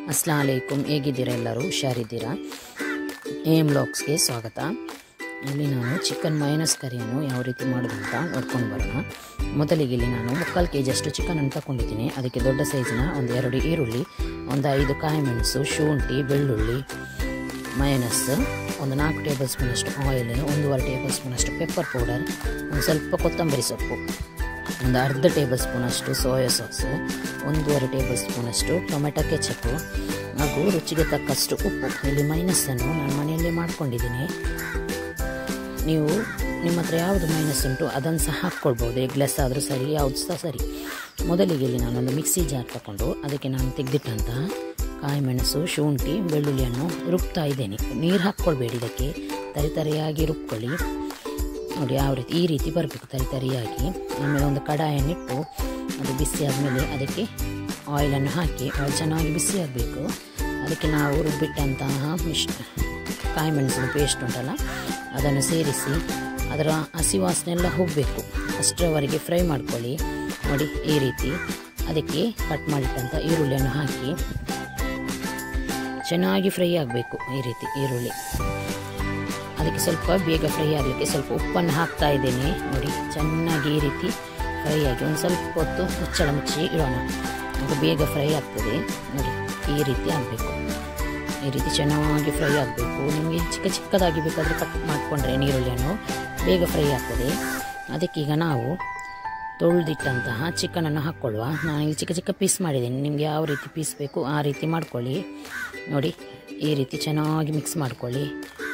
ಅಸ್ಲಾಂ ಅಲೈಕುಮ್ ಹೇಗಿದ್ದೀರಾ ಎಲ್ಲರೂ ಹುಷಾರಿದ್ದೀರಾ ಎಮ್ ಬ್ಲಾಗ್ಸ್ಗೆ ಸ್ವಾಗತ ಇಲ್ಲಿ ನಾನು ಚಿಕನ್ ಮೈನಸ್ ಕರಿಯನ್ನು ಯಾವ ರೀತಿ ಮಾಡೋದು ಅಂತ ನೋಡ್ಕೊಂಡು ಬರೋಣ ಮೊದಲಿಗೆ ಇಲ್ಲಿ ನಾನು ಮುಕ್ಕಾಲು ಕೆ ಜಿಯಷ್ಟು ಚಿಕನನ್ನು ತಗೊಂಡಿದ್ದೀನಿ ಅದಕ್ಕೆ ದೊಡ್ಡ ಸೈಜಿನ ಒಂದು ಎರಡು ಈರುಳ್ಳಿ ಒಂದು ಐದು ಕಾಯಿ ಮೆಣಸು ಶುಂಠಿ ಬೆಳ್ಳುಳ್ಳಿ ಮಯನಸ್ ಒಂದು ನಾಲ್ಕು ಟೇಬಲ್ ಸ್ಪೂನಷ್ಟು ಆಯಿಲ್ ಒಂದೂವರೆ ಟೇಬಲ್ ಸ್ಪೂನಷ್ಟು ಪೆಪ್ಪರ್ ಪೌಡರ್ ಒಂದು ಸ್ವಲ್ಪ ಕೊತ್ತಂಬರಿ ಸೊಪ್ಪು ಒಂದು ಅರ್ಧ ಟೇಬಲ್ ಸ್ಪೂನಷ್ಟು ಸೋಯಾ ಸಾಸು ಒಂದೂವರೆ ಟೇಬಲ್ ಸ್ಪೂನಷ್ಟು ಟೊಮೆಟೊ ಕೆಚಪ್ಪು ಹಾಗೂ ರುಚಿಗೆ ತಕ್ಕಷ್ಟು ಉಪ್ಪು ಇಲ್ಲಿ ಮೈನಸ್ಸನ್ನು ನಾನು ಮನೆಯಲ್ಲೇ ಮಾಡ್ಕೊಂಡಿದ್ದೀನಿ ನೀವು ನಿಮ್ಮ ಹತ್ರ ಯಾವುದು ಮೈನಸ್ ಉಂಟು ಅದನ್ನು ಸಹ ಹಾಕ್ಕೊಳ್ಬೋದು ಎಗ್ಲೆಸ್ ಆದರೂ ಸರಿ ಯಾವುದು ಸಹ ಸರಿ ಮೊದಲಿಗೆ ಇಲ್ಲಿ ನಾನೊಂದು ಮಿಕ್ಸಿ ಜಾರ್ ತಗೊಂಡು ಅದಕ್ಕೆ ನಾನು ತೆಗೆದಿಟ್ಟಂತಹ ಕಾಯಿ ಮೆಣಸು ಶುಂಠಿ ಬೆಳ್ಳುಳ್ಳಿಯನ್ನು ರುಬ್ತಾ ಇದ್ದೇನೆ ನೀರು ಹಾಕ್ಕೊಳ್ಬೇಡಿ ಇದಕ್ಕೆ ತರಿತರಿಯಾಗಿ ರುಬ್ಕೊಳ್ಳಿ ನೋಡಿ ಯಾವ ರೀತಿ ಈ ರೀತಿ ಬರಬೇಕು ತರಿತರಿಯಾಗಿ ಆಮೇಲೆ ಒಂದು ಕಡಾಯನ್ನಿಟ್ಟು ಅದು ಬಿಸಿ ಆದಮೇಲೆ ಅದಕ್ಕೆ ಆಯಿಲನ್ನು ಹಾಕಿ ಆಯಿಲ್ ಚೆನ್ನಾಗಿ ಬಿಸಿ ಆಗಬೇಕು ಅದಕ್ಕೆ ನಾವು ರುಬ್ಬಿಟ್ಟಂತಹ ಮಿಶ್ ಕಾಯಿ ಮೆಣಸಿನ ಪೇಸ್ಟ್ ಉಂಟಲ್ಲ ಅದನ್ನು ಸೇರಿಸಿ ಅದರ ಹಸಿ ವಾಸನೆ ಎಲ್ಲ ಹೋಗಬೇಕು ಅಷ್ಟರವರೆಗೆ ಫ್ರೈ ಮಾಡ್ಕೊಳ್ಳಿ ನೋಡಿ ಈ ರೀತಿ ಅದಕ್ಕೆ ಕಟ್ ಮಾಡಿಟ್ಟಂಥ ಈರುಳ್ಳಿಯನ್ನು ಹಾಕಿ ಚೆನ್ನಾಗಿ ಫ್ರೈ ಆಗಬೇಕು ಈ ರೀತಿ ಈರುಳ್ಳಿ ಅದಕ್ಕೆ ಸ್ವಲ್ಪ ಬೇಗ ಫ್ರೈ ಆಗಲಿಕ್ಕೆ ಸ್ವಲ್ಪ ಉಪ್ಪನ್ನು ಹಾಕ್ತಾ ಇದ್ದೇನೆ ನೋಡಿ ಚೆನ್ನಾಗಿ ಈ ರೀತಿ ಫ್ರೈ ಆಗಿ ಒಂದು ಸ್ವಲ್ಪ ಹೊತ್ತು ಮುಚ್ಚಳ ಮುಚ್ಚಿ ಇಡೋಣ ಅದು ಬೇಗ ಫ್ರೈ ಆಗ್ತದೆ ನೋಡಿ ಈ ರೀತಿ ಆಗಬೇಕು ಈ ರೀತಿ ಚೆನ್ನಾಗಿ ಫ್ರೈ ಆಗಬೇಕು ನಿಮಗೆ ಚಿಕ್ಕ ಚಿಕ್ಕದಾಗಿ ಬೇಕಾದರೆ ಕಟ್ ಮಾಡಿಕೊಂಡ್ರೆ ನೀರುಳ್ಳಿಯನ್ನು ಬೇಗ ಫ್ರೈ ಆಗ್ತದೆ ಅದಕ್ಕೀಗ ನಾವು ತೊಳೆದಿಟ್ಟಂತಹ ಚಿಕನನ್ನು ಹಾಕ್ಕೊಳ್ಳುವ ನಾನು ಇಲ್ಲಿ ಚಿಕ್ಕ ಚಿಕ್ಕ ಪೀಸ್ ಮಾಡಿದ್ದೀನಿ ನಿಮಗೆ ಯಾವ ರೀತಿ ಪೀಸ್ ಬೇಕು ಆ ರೀತಿ ಮಾಡ್ಕೊಳ್ಳಿ ನೋಡಿ ಈ ರೀತಿ ಚೆನ್ನಾಗಿ ಮಿಕ್ಸ್ ಮಾಡ್ಕೊಳ್ಳಿ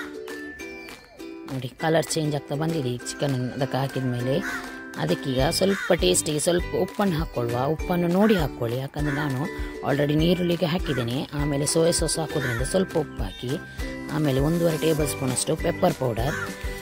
ನೋಡಿ ಕಲರ್ ಚೇಂಜ್ ಆಗ್ತಾ ಬಂದಿದೆ ಈಗ ಚಿಕನ್ ಅದಕ್ಕೆ ಹಾಕಿದ ಮೇಲೆ ಅದಕ್ಕೀಗ ಸ್ವಲ್ಪ ಟೇಸ್ಟಿಗೆ ಸ್ವಲ್ಪ ಉಪ್ಪನ್ನು ಹಾಕ್ಕೊಳ್ಳುವ ಉಪ್ಪನ್ನು ನೋಡಿ ಹಾಕ್ಕೊಳ್ಳಿ ಯಾಕಂದರೆ ನಾನು ಆಲ್ರೆಡಿ ನೀರುಳ್ಳಿಗೆ ಹಾಕಿದ್ದೇನೆ ಆಮೇಲೆ ಸೋಯಾ ಸಾಸ್ ಹಾಕೋದ್ರಿಂದ ಸ್ವಲ್ಪ ಉಪ್ಪು ಹಾಕಿ ಆಮೇಲೆ ಒಂದೂವರೆ ಟೇಬಲ್ ಸ್ಪೂನಷ್ಟು ಪೆಪ್ಪರ್ ಪೌಡರ್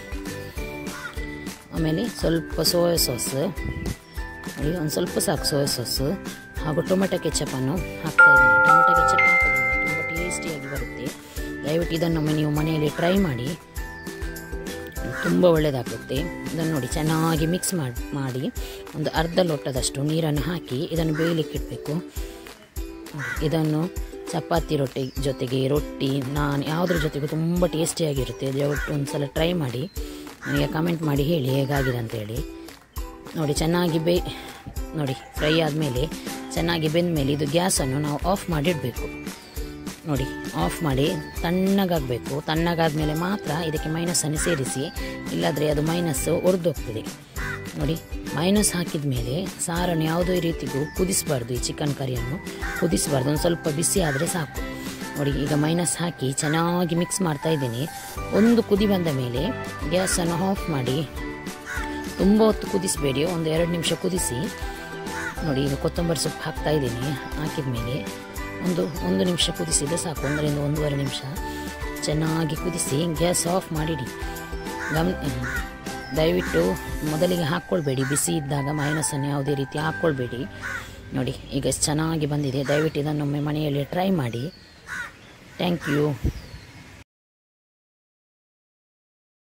ಆಮೇಲೆ ಸ್ವಲ್ಪ ಸೋಯಾ ಸಾಸ್ ನೋಡಿ ಒಂದು ಸ್ವಲ್ಪ ಸಾಕು ಸೋಯಾ ಸಾಸು ಹಾಗೂ ಟೊಮೆಟೊ ಕೆಚಪನ್ನು ಹಾಕ್ತಾ ಇದ್ದೀನಿ ಟೊಮೆಟೊ ಕೆಚಪ್ ಹಾಕೋದ್ರಿಂದ ತುಂಬ ಟೇಸ್ಟಿಯಾಗಿ ಬರುತ್ತೆ ದಯವಿಟ್ಟು ಇದನ್ನೊಮ್ಮೆ ನೀವು ಮನೆಯಲ್ಲಿ ಟ್ರೈ ಮಾಡಿ ತುಂಬ ಒಳ್ಳೆಯದಾಗುತ್ತೆ ಇದನ್ನು ನೋಡಿ ಚೆನ್ನಾಗಿ ಮಿಕ್ಸ್ ಮಾಡಿ ಮಾಡಿ ಒಂದು ಅರ್ಧ ಲೋಟದಷ್ಟು ನೀರನ್ನು ಹಾಕಿ ಇದನ್ನು ಬೇಯಲಿಕ್ಕೆ ಇಡಬೇಕು ಇದನ್ನು ಚಪಾತಿ ರೊಟ್ಟಿ ಜೊತೆಗೆ ರೊಟ್ಟಿ ನಾನು ಯಾವುದ್ರ ಜೊತೆಗೂ ತುಂಬ ಟೇಸ್ಟಿಯಾಗಿರುತ್ತೆ ದಯವಿಟ್ಟು ಒಂದು ಸಲ ಟ್ರೈ ಮಾಡಿ ನನಗೆ ಕಮೆಂಟ್ ಮಾಡಿ ಹೇಳಿ ಹೇಗಾಗಿದೆ ಅಂತೇಳಿ ನೋಡಿ ಚೆನ್ನಾಗಿ ಬೇ ನೋಡಿ ಫ್ರೈ ಆದಮೇಲೆ ಚೆನ್ನಾಗಿ ಬೆಂದ ಮೇಲೆ ಇದು ಗ್ಯಾಸನ್ನು ನಾವು ಆಫ್ ಮಾಡಿಡಬೇಕು ನೋಡಿ ಆಫ್ ಮಾಡಿ ತಣ್ಣಗಾಗಬೇಕು ತಣ್ಣಗಾದ್ಮೇಲೆ ಮಾತ್ರ ಇದಕ್ಕೆ ಮೈನಸನ್ನು ಸೇರಿಸಿ ಇಲ್ಲಾದರೆ ಅದು ಮೈನಸ್ಸು ಒಡೆದೋಗ್ತದೆ ನೋಡಿ ಮೈನಸ್ ಹಾಕಿದ ಮೇಲೆ ಸಾರನ್ನು ಯಾವುದೇ ರೀತಿಗೂ ಕುದಿಸಬಾರ್ದು ಈ ಚಿಕನ್ ಕರಿಯನ್ನು ಕುದಿಸಬಾರ್ದು ಒಂದು ಸ್ವಲ್ಪ ಬಿಸಿ ಆದರೆ ಸಾಕು ನೋಡಿ ಈಗ ಮೈನಸ್ ಹಾಕಿ ಚೆನ್ನಾಗಿ ಮಿಕ್ಸ್ ಮಾಡ್ತಾ ಇದ್ದೀನಿ ಒಂದು ಕುದಿ ಬಂದ ಮೇಲೆ ಗ್ಯಾಸನ್ನು ಆಫ್ ಮಾಡಿ ತುಂಬ ಹೊತ್ತು ಕುದಿಸಬೇಡಿ ಒಂದು ಎರಡು ನಿಮಿಷ ಕುದಿಸಿ ನೋಡಿ ಈಗ ಕೊತ್ತಂಬರಿ ಸೊಪ್ಪು ಹಾಕ್ತಾ ಇದ್ದೀನಿ ಹಾಕಿದ ಮೇಲೆ ಒಂದು ಒಂದು ನಿಮಿಷ ಕುದಿಸಿದರೆ ಸಾಕು ಒಂದರಿಂದ ಒಂದೂವರೆ ನಿಮಿಷ ಚೆನ್ನಾಗಿ ಕುದಿಸಿ ಗ್ಯಾಸ್ ಆಫ್ ಮಾಡಿಡಿ ಗಮ್ ದಯವಿಟ್ಟು ಮೊದಲಿಗೆ ಹಾಕ್ಕೊಳ್ಬೇಡಿ ಬಿಸಿ ಇದ್ದಾಗ ಮೈನಸನ್ನು ಯಾವುದೇ ರೀತಿ ಹಾಕ್ಕೊಳ್ಬೇಡಿ ನೋಡಿ ಈಗ ಚೆನ್ನಾಗಿ ಬಂದಿದೆ ದಯವಿಟ್ಟು ಇದನ್ನೊಮ್ಮೆ ಮನೆಯಲ್ಲಿ ಟ್ರೈ ಮಾಡಿ ಥ್ಯಾಂಕ್ ಯು